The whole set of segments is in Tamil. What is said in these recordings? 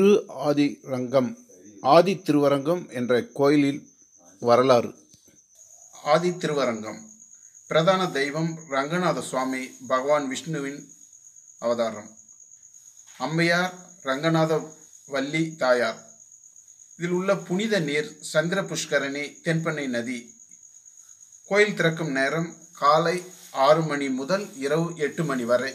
திரு ஆதிரங்கம் ஆதி திருவரங்கம் என்ற கோயிலில் வரலாறு ஆதி திருவரங்கம் பிரதான தெய்வம் ரங்கநாத சுவாமி பகவான் விஷ்ணுவின் அவதாரம் அம்மையார் ரங்கநாத வள்ளி தாயார் இதில் உள்ள புனித நீர் சந்திர புஷ்கரணி தென்பெண்ணை நதி கோயில் திறக்கும் நேரம் காலை ஆறு மணி முதல் இரவு எட்டு மணி வரை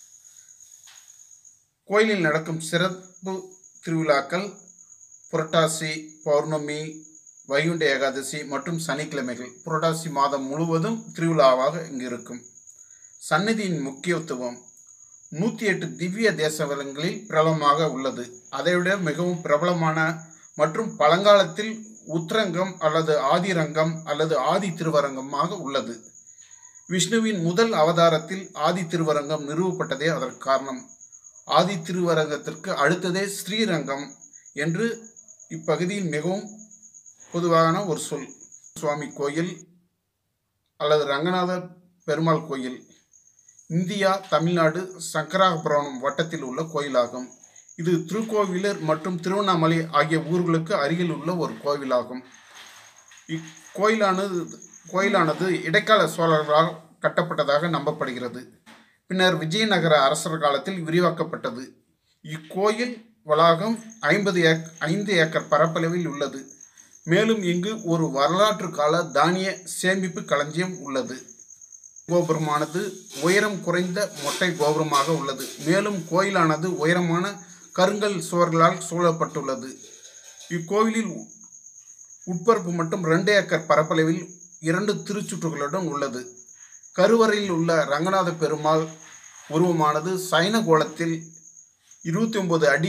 கோயிலில் நடக்கும் சிறப்பு திருவிழாக்கள் புரட்டாசி பௌர்ணமி வைகுண்ட ஏகாதசி மற்றும் சனிக்கிழமைகள் புரட்டாசி மாதம் முழுவதும் திருவிழாவாக இங்கு இருக்கும் சந்நிதியின் முக்கியத்துவம் நூற்றி எட்டு திவ்ய தேசவலங்களில் பிரபலமாக உள்ளது அதைவிட மிகவும் பிரபலமான மற்றும் பழங்காலத்தில் உத்ரங்கம் அல்லது ஆதிரங்கம் அல்லது ஆதி திருவரங்கமாக உள்ளது விஷ்ணுவின் முதல் அவதாரத்தில் ஆதி திருவரங்கம் நிறுவப்பட்டதே அதற்கு காரணம் ஆதி திருவரங்கத்திற்கு அடுத்ததே ஸ்ரீரங்கம் என்று இப்பகுதியில் மிகவும் பொதுவான ஒரு சொல் சுவாமி கோயில் அல்லது ரங்கநாத பெருமாள் கோயில் இந்தியா தமிழ்நாடு சங்கராபுரம் வட்டத்தில் உள்ள கோயிலாகும் இது திருக்கோவிலூர் மற்றும் திருவண்ணாமலை ஆகிய ஊர்களுக்கு அருகில் உள்ள ஒரு கோவிலாகும் இக்கோயிலானது கோயிலானது இடைக்கால சோழர்களால் கட்டப்பட்டதாக நம்பப்படுகிறது பின்னர் விஜயநகர அரசர் காலத்தில் விரிவாக்கப்பட்டது இக்கோயில் வளாகம் ஐம்பது ஏக் ஐந்து ஏக்கர் பரப்பளவில் உள்ளது மேலும் இங்கு ஒரு வரலாற்று கால தானிய சேமிப்பு களஞ்சியம் உள்ளது கோபுரமானது உயரம் குறைந்த மொட்டை கோபுரமாக உள்ளது மேலும் கோயிலானது உயரமான கருங்கல் சுவர்களால் சூழப்பட்டுள்ளது இக்கோவிலில் உட்பரப்பு மட்டும் ரெண்டு ஏக்கர் பரப்பளவில் இரண்டு திருச்சுற்றுகளுடன் உள்ளது கருவறையில் உள்ள ரங்கநாத பெருமாள் உருவமானது சைன கோலத்தில் இருபத்தி ஒன்பது அடி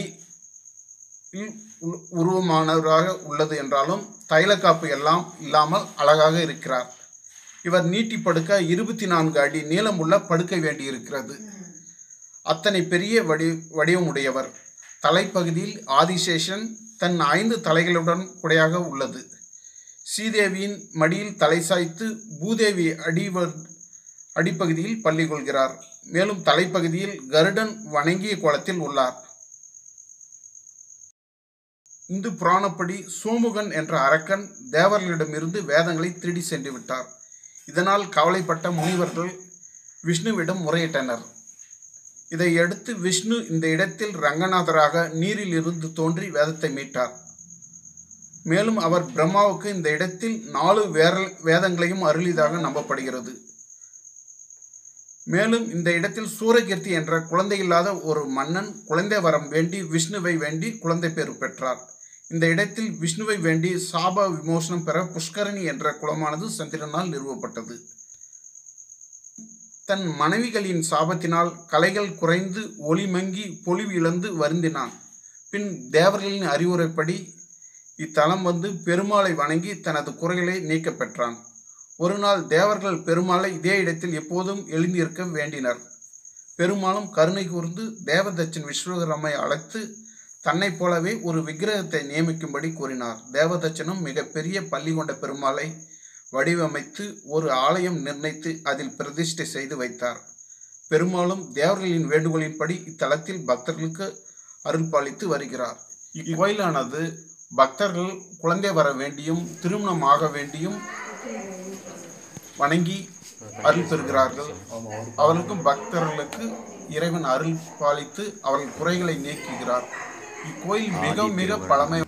உருவமானவராக உள்ளது என்றாலும் தைலக்காப்பு எல்லாம் இல்லாமல் அழகாக இருக்கிறார் இவர் நீட்டி படுக்க இருபத்தி நான்கு அடி நீளமுள்ள படுக்கை வேண்டியிருக்கிறது அத்தனை பெரிய வடி வடிவமுடையவர் தலைப்பகுதியில் ஆதிசேஷன் தன் ஐந்து தலைகளுடன் குடையாக உள்ளது ஸ்ரீதேவியின் மடியில் தலை சாய்த்து பூதேவி அடிவ அடிப்பகுதியில் பள்ளி கொள்கிறார் மேலும் தலைப்பகுதியில் கருடன் வணங்கிய கோலத்தில் உள்ளார் இந்து புராணப்படி சோமுகன் என்ற அரக்கன் தேவர்களிடமிருந்து வேதங்களை திருடி சென்று விட்டார் இதனால் கவலைப்பட்ட முனிவர்கள் விஷ்ணுவிடம் முறையிட்டனர் இதையடுத்து விஷ்ணு இந்த இடத்தில் ரங்கநாதராக நீரில் இருந்து தோன்றி வேதத்தை மீட்டார் மேலும் அவர் பிரம்மாவுக்கு இந்த இடத்தில் நாலு வேர வேதங்களையும் அருளியதாக நம்பப்படுகிறது மேலும் இந்த இடத்தில் சூரகீர்த்தி என்ற குழந்தை இல்லாத ஒரு மன்னன் குழந்தை வரம் வேண்டி விஷ்ணுவை வேண்டி குழந்தை பேறு பெற்றார் இந்த இடத்தில் விஷ்ணுவை வேண்டி சாப விமோசனம் பெற புஷ்கரணி என்ற குளமானது சந்திரனால் நிறுவப்பட்டது தன் மனைவிகளின் சாபத்தினால் கலைகள் குறைந்து ஒளி மங்கி பொலிவு இழந்து வருந்தினான் பின் தேவர்களின் அறிவுரைப்படி இத்தலம் வந்து பெருமாளை வணங்கி தனது குறைகளை நீக்க பெற்றான் ஒரு நாள் தேவர்கள் பெருமாளை இதே இடத்தில் எப்போதும் எழுந்திருக்க வேண்டினர் பெருமாளும் கருணை கூர்ந்து தேவதச்சன் விஸ்வகரமை அழைத்து தன்னைப் போலவே ஒரு விக்கிரகத்தை நியமிக்கும்படி கூறினார் தேவதச்சனும் மிகப்பெரிய பள்ளி கொண்ட பெருமாளை வடிவமைத்து ஒரு ஆலயம் நிர்ணயித்து அதில் பிரதிஷ்டை செய்து வைத்தார் பெருமாளும் தேவர்களின் வேண்டுகோளின்படி இத்தலத்தில் பக்தர்களுக்கு அருள் பாலித்து வருகிறார் இக்கோயிலானது பக்தர்கள் குழந்தை வர வேண்டியும் திருமணம் ஆக வேண்டியும் வணங்கி அருள் பெறுகிறார்கள் அவர்களுக்கும் பக்தர்களுக்கு இறைவன் அருள் பாலித்து அவர்கள் குறைகளை நீக்குகிறார் இக்கோயில் மிக மிக பழமை